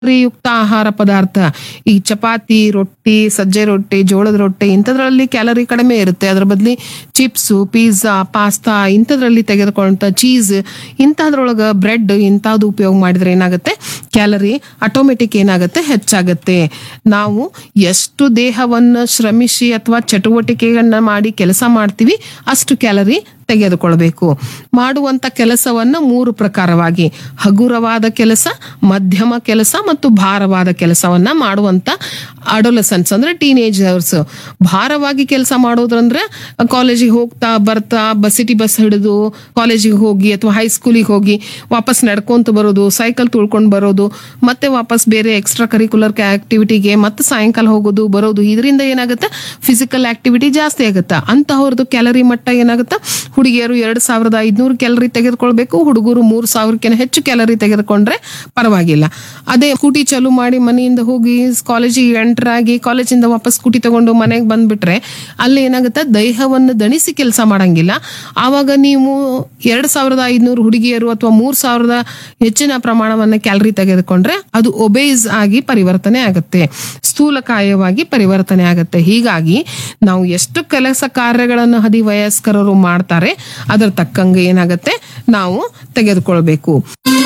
ಯುಕ್ತ ಆಹಾರ ಪದಾರ್ಥ ಈ ಚಪಾತಿ ರೊಟ್ಟಿ ಸಜ್ಜೆ ರೊಟ್ಟಿ ಜೋಳದ ರೊಟ್ಟಿ ಇಂಥದ್ರಲ್ಲಿ ಕ್ಯಾಲರಿ ಕಡಿಮೆ ಇರುತ್ತೆ ಅದ್ರ ಬದಲಿ ಚಿಪ್ಸು ಪಿಜ್ಜಾ ಪಾಸ್ತಾ ಇಂಥದ್ರಲ್ಲಿ ತೆಗೆದುಕೊಂಡ ಚೀಸ್ ಇಂಥದ್ರೊಳಗ ಬ್ರೆಡ್ ಇಂಥದ್ದು ಉಪಯೋಗ ಮಾಡಿದ್ರೆ ಏನಾಗುತ್ತೆ ಕ್ಯಾಲರಿ ಆಟೋಮೆಟಿಕ್ ಏನಾಗುತ್ತೆ ಹೆಚ್ಚಾಗುತ್ತೆ ನಾವು ಎಷ್ಟು ದೇಹವನ್ನು ಶ್ರಮಿಸಿ ಅಥವಾ ಚಟುವಟಿಕೆಗಳನ್ನ ಮಾಡಿ ಕೆಲಸ ಮಾಡ್ತೀವಿ ಅಷ್ಟು ಕ್ಯಾಲರಿ ತೆಗೆದುಕೊಳ್ಬೇಕು ಮಾಡುವಂತ ಕೆಲಸವನ್ನ ಮೂರು ಪ್ರಕಾರವಾಗಿ ಹಗುರವಾದ ಕೆಲಸ ಮಧ್ಯಮ ಕೆಲಸ ಮತ್ತು ಭಾರವಾದ ಕೆಲಸವನ್ನ ಮಾಡುವಂತ ಅಡೋಲಸನ್ಸ್ ಅಂದ್ರೆ ಟೀನೇಜರ್ಸ್ ಭಾರವಾಗಿ ಕೆಲಸ ಮಾಡೋದ್ರಂದ್ರೆ ಕಾಲೇಜಿಗೆ ಹೋಗ್ತಾ ಬರ್ತಾ ಬಸ್ ಸಿಟಿ ಬಸ್ ಹಿಡಿದು ಕಾಲೇಜಿಗೆ ಹೋಗಿ ಅಥವಾ ಹೈಸ್ಕೂಲಿಗೆ ಹೋಗಿ ವಾಪಸ್ ನಡ್ಕೊಂತ ಬರೋದು ಸೈಕಲ್ ತುಳ್ಕೊಂಡು ಬರೋದು ಮತ್ತೆ ವಾಪಸ್ ಬೇರೆ ಎಕ್ಸ್ಟ್ರಾ ಕರಿಕ್ಯುಲರ್ ಆಕ್ಟಿವಿಟಿಗೆ ಮತ್ತೆ ಸಾಯಂಕಾಲ ಹೋಗೋದು ಬರೋದು ಇದರಿಂದ ಏನಾಗುತ್ತೆ ಫಿಸಿಕಲ್ ಆಕ್ಟಿವಿಟಿ ಜಾಸ್ತಿ ಆಗುತ್ತೆ ಅಂತಹವ್ರದ್ದು ಕ್ಯಾಲರಿ ಮಟ್ಟ ಏನಾಗುತ್ತೆ ಹುಡುಗಿಯರು ಎರಡ್ ಸಾವಿರದ ಐದ್ನೂರು ಕ್ಯಾಲರಿ ತೆಗೆದುಕೊಳ್ಬೇಕು ಹುಡುಗರು ಮೂರ್ ಸಾವಿರಕ್ಕಿಂತ ಹೆಚ್ಚು ಕ್ಯಾಲರಿ ತೆಗೆದುಕೊಂಡ್ರೆ ಪರವಾಗಿಲ್ಲ ಅದೇ ಸ್ಕೂಟಿ ಚಾಲು ಮಾಡಿ ಮನೆಯಿಂದ ಹೋಗಿ ಕಾಲೇಜಿಗೆ ಎಂಟರ್ ಆಗಿ ಕಾಲೇಜಿಂದ ವಾಪಸ್ ಸ್ಕೂಟಿ ತಗೊಂಡು ಮನೆಗೆ ಬಂದ್ಬಿಟ್ರೆ ಅಲ್ಲಿ ಏನಾಗುತ್ತೆ ದೇಹವನ್ನು ದಣಿಸಿ ಕೆಲಸ ಮಾಡಂಗಿಲ್ಲ ಆವಾಗ ನೀವು ಎರಡ್ ಸಾವಿರದ ಐದ್ನೂರು ಹುಡುಗಿಯರು ಅಥವಾ ಮೂರ್ ಸಾವಿರದ ಹೆಚ್ಚಿನ ಪ್ರಮಾಣವನ್ನ ಕ್ಯಾಲರಿ ತೆಗೆದುಕೊಂಡ್ರೆ ಅದು ಒಬೇಸ್ ಆಗಿ ಪರಿವರ್ತನೆ ಆಗುತ್ತೆ ಸ್ಥೂಲಕಾಯವಾಗಿ ಪರಿವರ್ತನೆ ಆಗುತ್ತೆ ಹೀಗಾಗಿ ನಾವು ಎಷ್ಟು ಕೆಲಸ ಕಾರ್ಯಗಳನ್ನು ಹದಿವಯಸ್ಕರರು ಮಾಡ್ತಾರೆ ಅದರ ತಕ್ಕಂಗೆ ಏನಾಗುತ್ತೆ ನಾವು ತೆಗೆದುಕೊಳ್ಬೇಕು